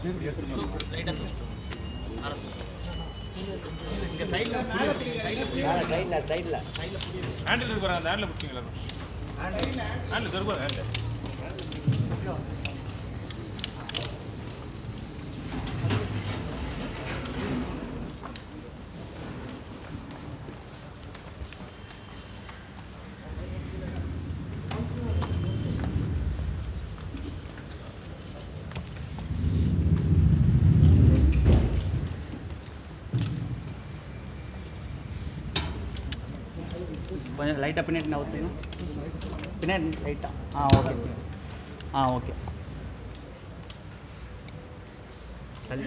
சைடில் சைடில் ஹேண்டில் இருக்கு பாருங்க அந்த ஹேண்டில் பிடிச்சிங்களா ஹேண்டில் தருப்பா ஹேண்டில் கொஞ்சம் லைட்டாக பின்னாடி நவுத்துங்க பின்னாடி லைட்டாக ஆ ஓகே ஆ ஓகே தள்ளி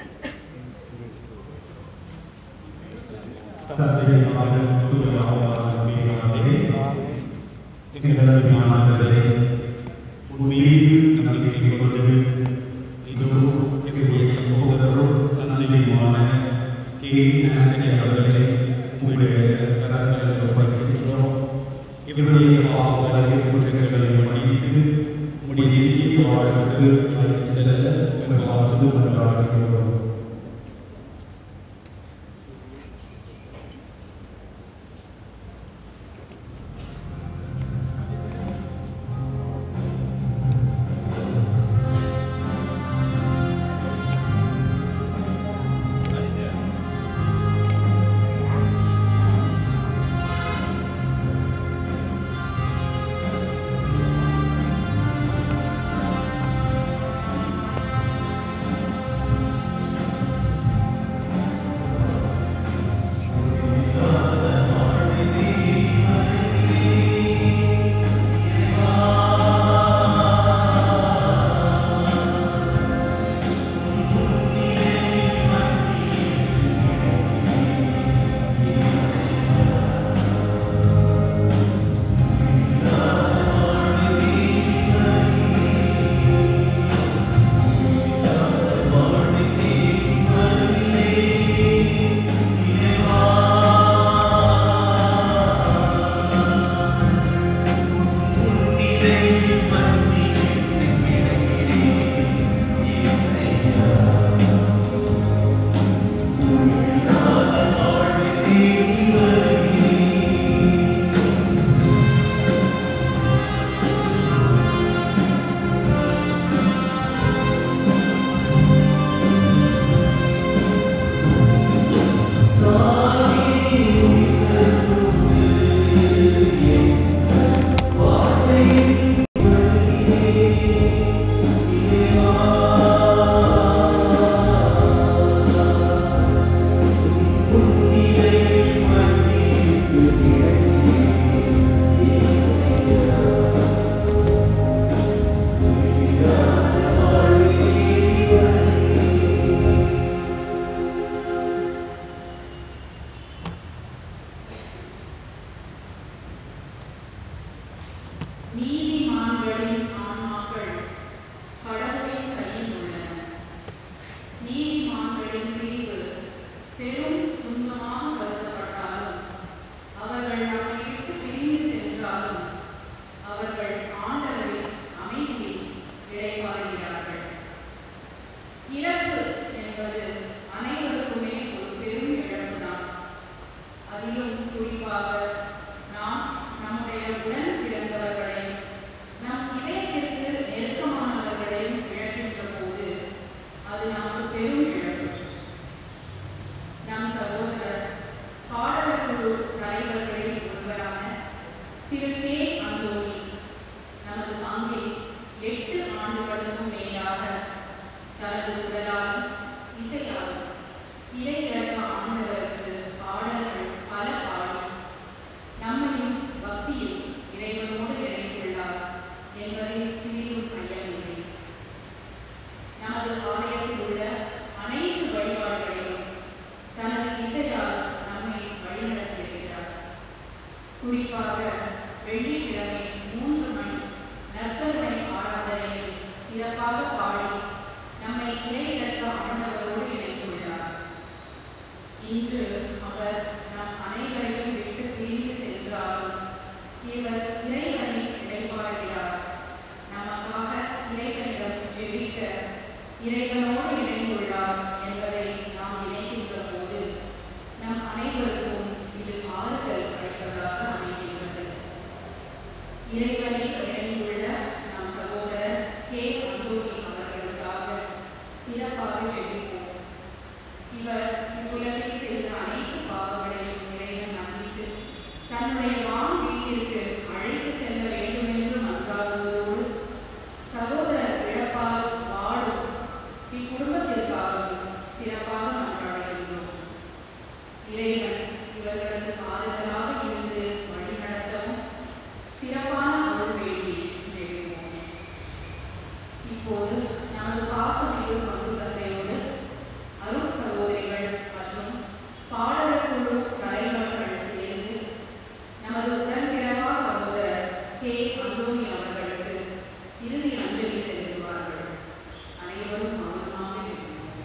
இவருடைய பாவங்களை குற்றங்களை மன்னித்து முடிய வாழ்வுக்கு அழைத்து செல்ல வாழ்ந்து மன்றாடுகிறோம் நீதிமான்களின் ஆன்மாக்கள் கடவுளின் கையில் உள்ளன நீதிமான்களின் பிரிவு பெரும் துன்பமாக கருதப்பட்டாலும் அவர்கள் நம்மை விட்டு பிரிந்து சென்றாலும் அவர்கள் ஆண்டவரின் அமைதியை இழைப்பாருகிறார்கள் இறப்பு என்பது அனைவருக்குமே ஒரு பெரும் இழப்புதான் அதிலும் குறிப்பாக நாம் நம்முடைய உடன் பிறந்தவர்களையும் நம் இதயத்திற்கு நெருக்கமானவர்களையும் இழக்கின்ற போது அது நமக்கு பெரும் இழப்பு நம் சகோதரர் பாடலர் குழு தலைவர்களில் ஒருவரான திரு கே அந்தோணி நமது பங்கில் எட்டு ஆண்டுகளுக்கும் மேலாக தனது உடலாலும் இசையாலும் இறையிறக்க ஆண்டவருக்கு பாடல்கள் பல பாடி நம்மையும் பக்தியில் இறைவனோடு இணைத்துள்ளார் என்பதில் சிறிதும் ஐயமில்லை நமது ஆலயத்தில் உள்ள அனைத்து வழிபாடுகளிலும் தனது இசையால் நம்மை வழிநடத்தியிருக்கிறார் குறிப்பாக வெள்ளிக்கிழமை மூன்று மணி நற்கருணை ஆராதனையில் சிறப்பாக பாடி நம்மை இறையிறக்க ஆண்டவரோடு இணைத்துள்ளார் இன்று இறைவனில் இணைந்துள்ள நம் சகோதரர் கே அந்தோணி அவர்களுக்காக சிறப்பாக ஜெபிப்போம் இவர் இவ்வுலகில் செய்த அனைத்து பாவங்களையும் இறைவன் மன்னித்து தன்னுடைய வான் வீட்டிற்கு அழைத்து செல்ல வேண்டுமென்று மன்றாடுவதோடு சகோதரர் இழப்பால் வாழும் இக்குடும்பத்திற்காகவும் சிறப்பாக மன்றாடுகின்றோம் இறைவன் இவர்களுக்கு ஆறுதலாக இருந்து வழிநடத்தவும் சிறப்பான அருள் வேண்டி ஜெபிப்போம் இப்போது நமது பாசமிகு பங்கு தந்தையோடு அருள் சகோதரிகள் மற்றும் பாடகர் குழு தலைவர்கள் சேர்ந்து நமது உடன்பிறவா சகோதரர் கே அந்தோணி அவர்களுக்கு இறுதி அஞ்சலி செலுத்துவார்கள் அனைவரும் மௌனமாக இருப்போம்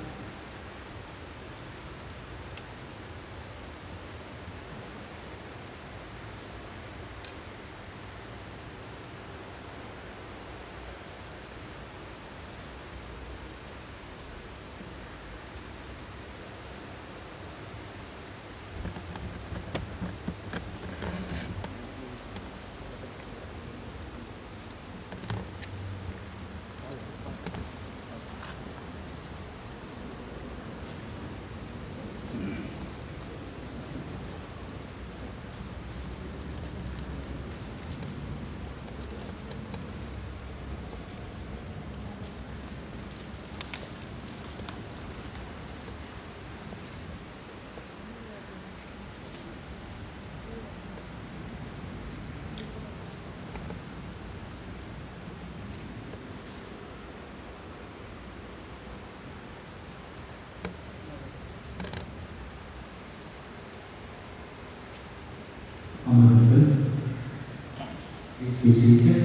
அமருங்கள் Please be seated.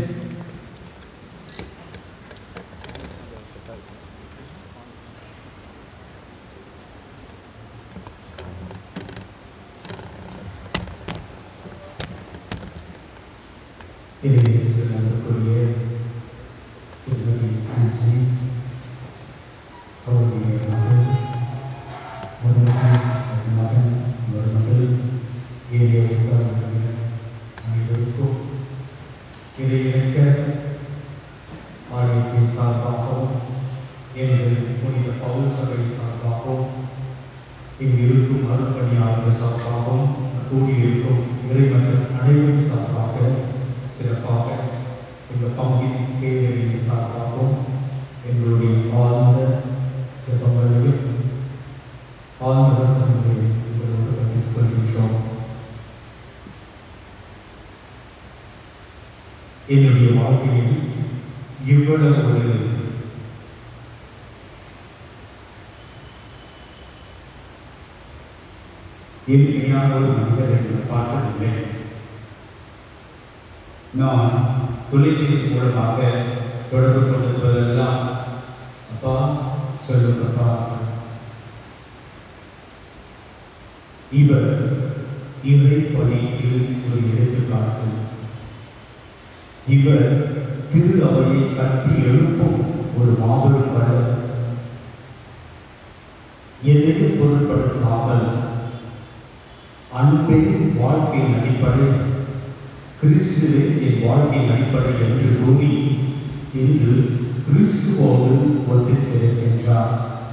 இறையேசு அன்புக்குரிய திருமதி ஆண்டனி அவருடைய மகள் ஒரு மகன் ஒரு மகன் ஒரு மகள் ஏழை உட்கார்ந்துள்ள அனைவருக்கும் இறையிறக்க ஆலயத்தின் சார்பாகவும் எங்கள் புனித பவுல் சபை சார்பாகவும் இங்கு இருக்கும் அருட்பணியாளர்கள் சார்பாகவும் கூடியிருக்கும் இறைமக்கள் அனைவரும் சார்பாக சிறப்பாக இந்த பங்கின் பேரணியின் சார்பாகவும் எங்களுடைய ஆழ்ந்த ஜெபங்களையும் ஆழ்ந்த வருத்தங்களையும் உங்களோடு பகிர்ந்து கொள்கின்றோம் என்னுடைய வாழ்க்கையில் இவ்வளவு ஒரு எளிமையான ஒரு மனிதரை நான் பார்த்ததில்லை நான் தொலைபேசி மூலமாக தொடர்பு கொண்டிருப்பதெல்லாம் அப்பா சொல்லுங்கப்பா இவர் இறை பணிக்கு ஒரு எடுத்துக்காட்டு இவர் திரு அவையை கட்டி எழுப்பும் ஒரு மாபெரும் வள்ளல் எதையும் பொருட்படுத்தாமல் அன்பே வாழ்க்கையின் அடிப்படை கிறிஸ்துவே என் வாழ்க்கையின் அடிப்படை என்று கூறி இன்று கிறிஸ்துவோடு ஒன்றித்திருக்கின்றார்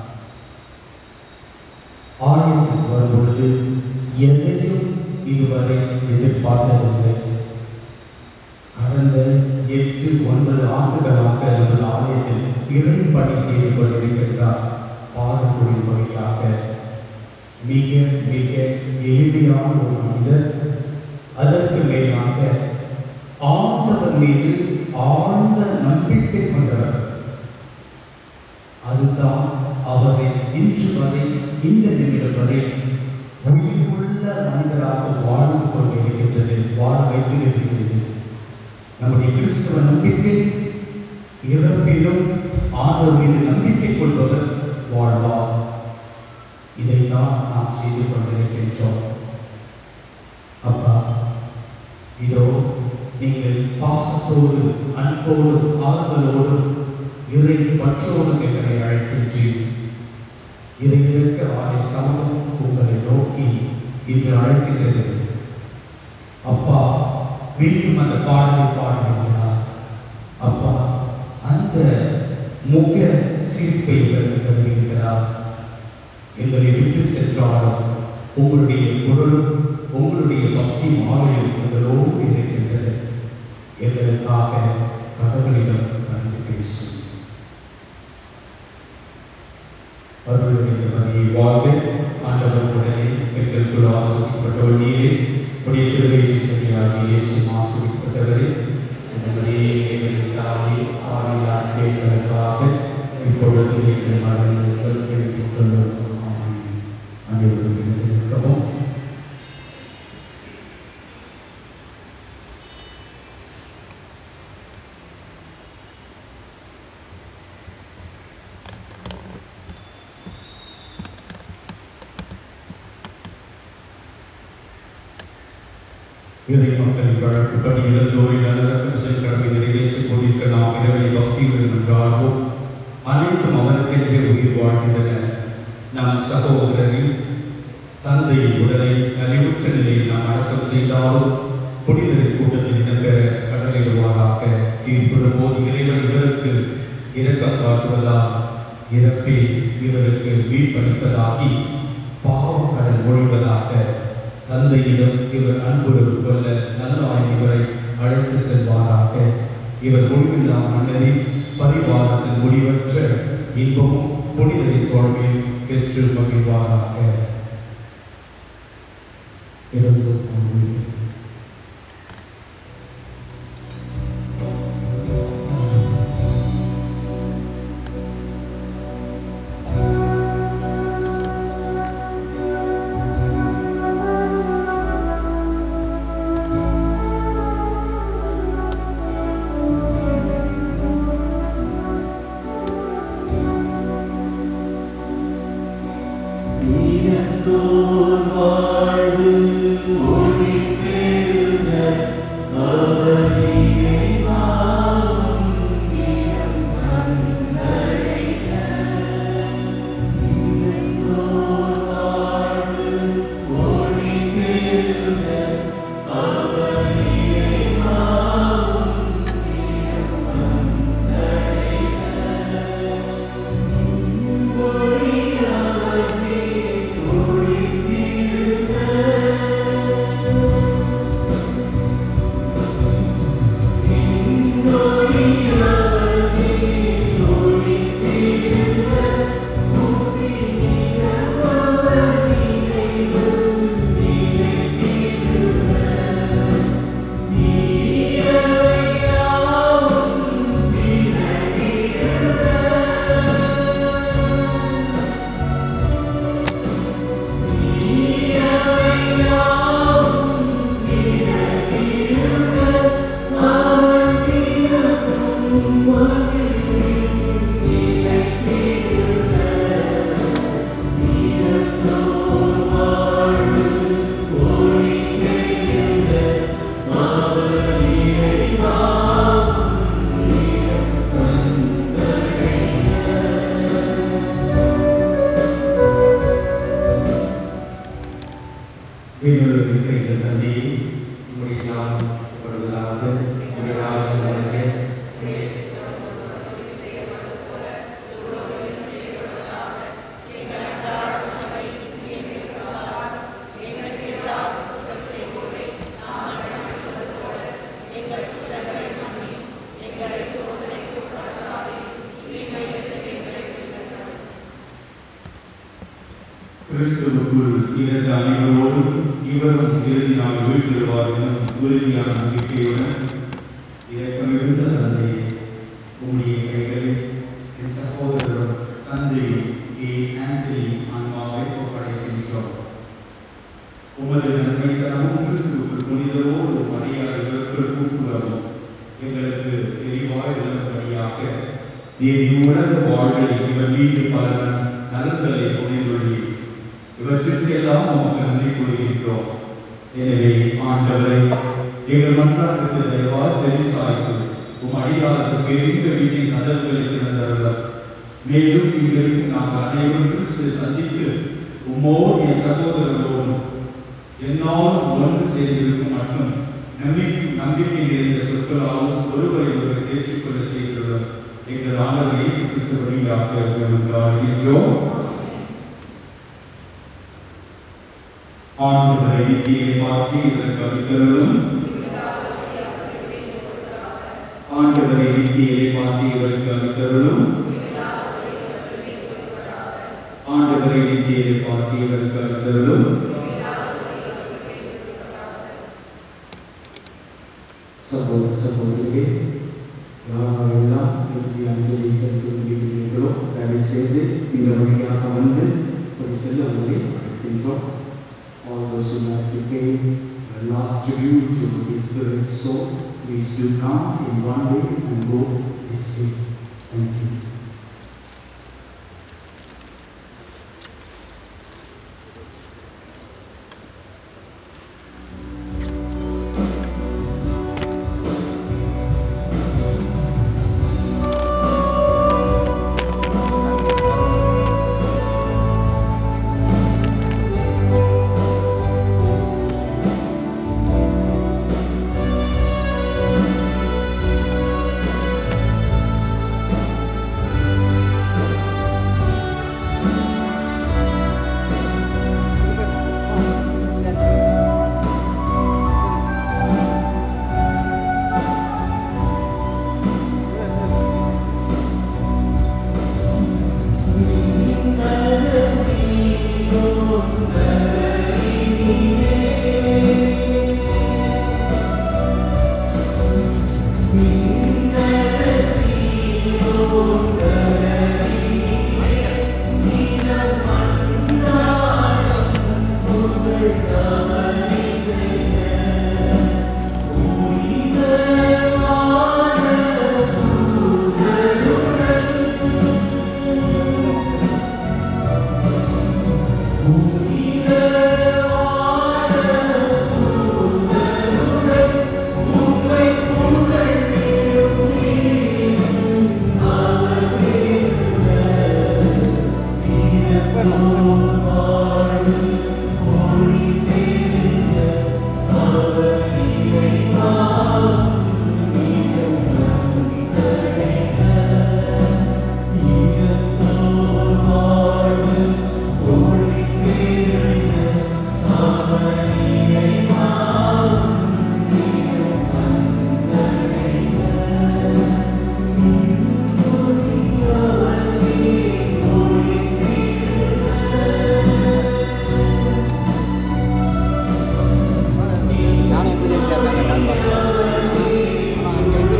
ஆலயத்துக்கு வரும்பொழுது எதையும் இதுவரை எதிர்பார்த்ததில்லை கடந்த எட்டு ஒன்பது ஆண்டுகளாக நமது ஆலயத்தில் இறை பணி செய்து கொண்டிருக்கின்றார் பாடமொழி வழியாக மிக மிக எளிமையான ஒரு மனிதர் அதற்கு மேலாக ஆண்டவர் மீது ஆழ்ந்த நம்பிக்கை கொண்டவர் அதுதான் அவரை இன்று வரை இந்த நிமிடம் வரை உயிருள்ள மனிதராக வாழ்ந்து கொண்டிருக்கின்றது வாழ வைத்திருக்கிறது நம்முடைய கிறிஸ்தவ நம்பிக்கை இறப்பிலும் ஆண்டவர் மீது நம்பிக்கை கொள்பவர் வாழ்வார் இதைத்தான் நாம் செய்து கொண்டிருக்கின்றோம் அப்பா இதோ நீங்கள் பாசத்தோடு அன்போடு ஆறுதலோடு இறை பற்றோடு எங்களை அழைக்கின்றீர் இறை இறக்க ஆலை சமூகம் உங்களை நோக்கி இன்று அழைக்கின்றது அப்பா மீண்டும் அந்த பாடலை பாடி முக சிரிப்பை எங்களுக்கு தந்திருக்கிறார் எங்களை விட்டு சென்றாலும் உங்களுடைய குரலும் உங்களுடைய பக்தி மாலையும் எங்களோடு இருக்கின்றது எங்களுக்காக கதவுகளிடம் வந்து பேசும் அருள்மிகு மரியே வாழ்க ஆண்டவர் உடனே பெண்களுக்குள் ஆசிரியப்பட்டவள் நீரே உடைய திருவயிற்றியாக இயேசு ஆசிரியப்பட்டவரே உங்களே எங்கள் தாயே ஆவியார் எங்களுக்காக இப்பொழுது எங்கள் மரணங்கள் கேட்டுக் கொள்ளும் ஆமென். அனைவரும் எழுந்திருக்கவும் இறை மக்கள் வழக்குப்படி இறந்தோரின் நல்லடக்கம் செய்யும் கடமை நிறைவேற்றிக் கொண்டிருக்க நாம் இறைவனை பக்தியுடன் என்றார்வோம் அனைத்தும் அவருக்கென்றே உயிர் வாழ்கின்றன நம் சகோதரரின் தந்தையின் உடலை நலிவுற்ற நிலையில் நாம் அடக்கம் செய்தாலும் புனிதரின் கூட்டத்தில் இடம்பெற கடலிடுவாராக தீர்ப்பிடும் போது இறைவன் இவருக்கு இரக்கம் காட்டுவதால் இறப்பே இவருக்கு மீட்பளிப்பதாகி பாவம் கடல் ஒழிவதாக தந்தையிடம் இவர் அன்புறவு கொள்ள நல்ல இவரை அழைத்து செல்வாராக இவர் முடிவில்லா மன்னரின் பரிவாரத்தின் முடிவற்ற இன்பமும் புனிதரின் தோல்வியும் பெற்று மகிழ்வாராக இறந்து போது எங்களுக்கு கிடைத்த தந்தையை உங்களுடைய நாள் வருவதாக உங்களுடைய ராஜ்யம் வருக கிறிஸ்துவுக்குள் இருந்த அனைவரோடும் இவரும் இறுதி நாள் வீழ்த்திடுவார் எனும் உறுதியான நம்பிக்கையுடன் இரக்கமிகுந்த தந்தை உம்முடைய கைகளில் என் சகோதரரும் தந்தை ஏ ஆண்டனி ஆன்மாவை ஒப்படைக்கின்றோம் உமது நன்மைத்தனமும் கிறிஸ்துவுக்குள் புனிதரோடு மரியாதைகளுக்கு கூட்டுறவும் எங்களுக்கு தெளிவாய் விளங்கும்படியாக நீர் இவ்வுலக வாழ்வில் இவர் மீது பல நலன்களை புரிந்துள்ளீர் இவற்றிற்கெல்லாம் உமக்கு நன்றி கூறுகின்றோம் எனவே ஆண்டவரை எங்கள் மன்றாட்டுக்கு தயவா செவி சாய்த்து உம் அடியாருக்கு பெரிய வீட்டின் கதவுகளை திறந்தவர்கள் மேலும் இங்கிருக்கும் நாங்கள் அனைவரும் கிறிஸ்து சந்தித்து உம்மோடு என் சகோதரர்களோடும் என்னால் ஒன்று சேர்ந்திருக்கும் மட்டும் நம்பிக்கை நம்பிக்கை நிறைந்த சொற்களாலும் ஒருவரை ஒருவர் ஏற்றுக்கொள்ள செய்துள்ளோம் எங்கள் ஆண்டவர் இயேசு கிறிஸ்து வழியாக உங்களுக்கு அறிவிக்கிறோம் ஆண்டவரை வித்தியை மாற்றி இதற்கு அளித்தருளும் ஆண்டவரை வித்தியை மாற்றி இதற்கு அளித்தருளும் ஆண்டவரை வித்தியை மாற்றி இதற்கு அளித்தருளும் சகோதர சகோதரிகளே யாரெல்லாம் இறுதி அஞ்சலி செலுத்த முடிகிறீர்களோ தயவு செய்து இந்த வழியாக வந்து ஒரு செல்ல உங்களை அழைக்கின்றோம் all those who like to pay the last tribute to his spirit soul, please do come in one way and go this way. Thank you. நானும் எப்படி இருக்காங்க கால் பார்த்து ஆனால் அங்கே வந்து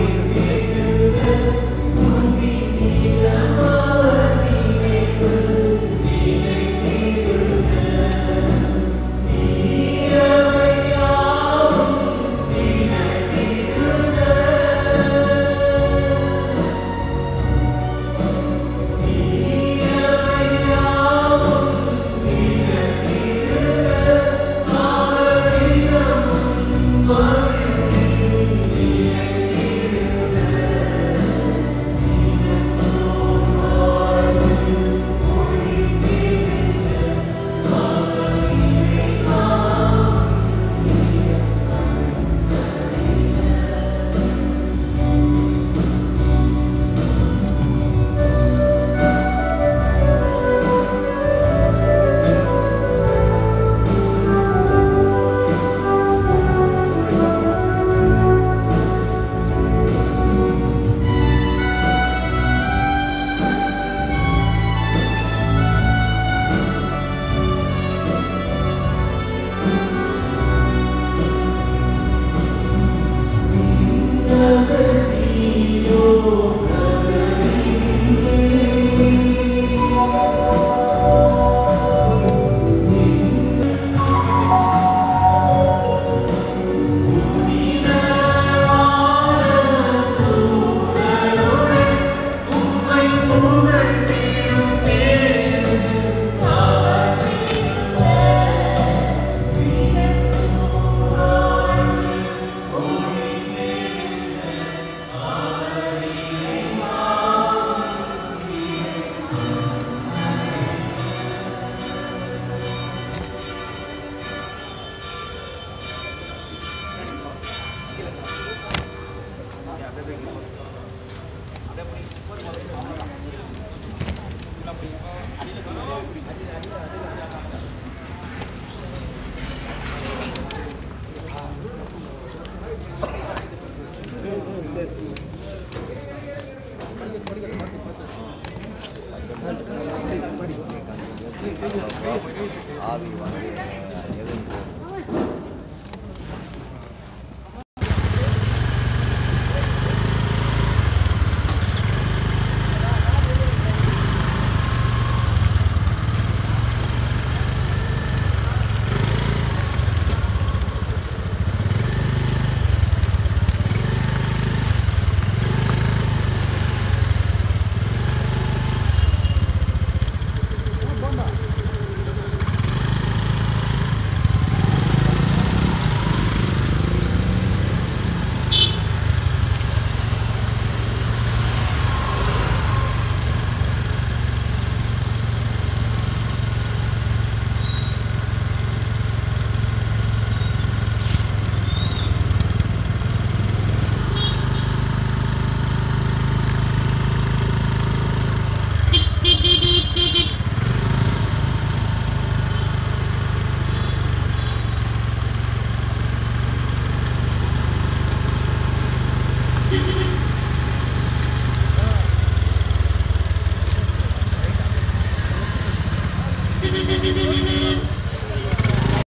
ஆவி வந்து எதிர்ப்பு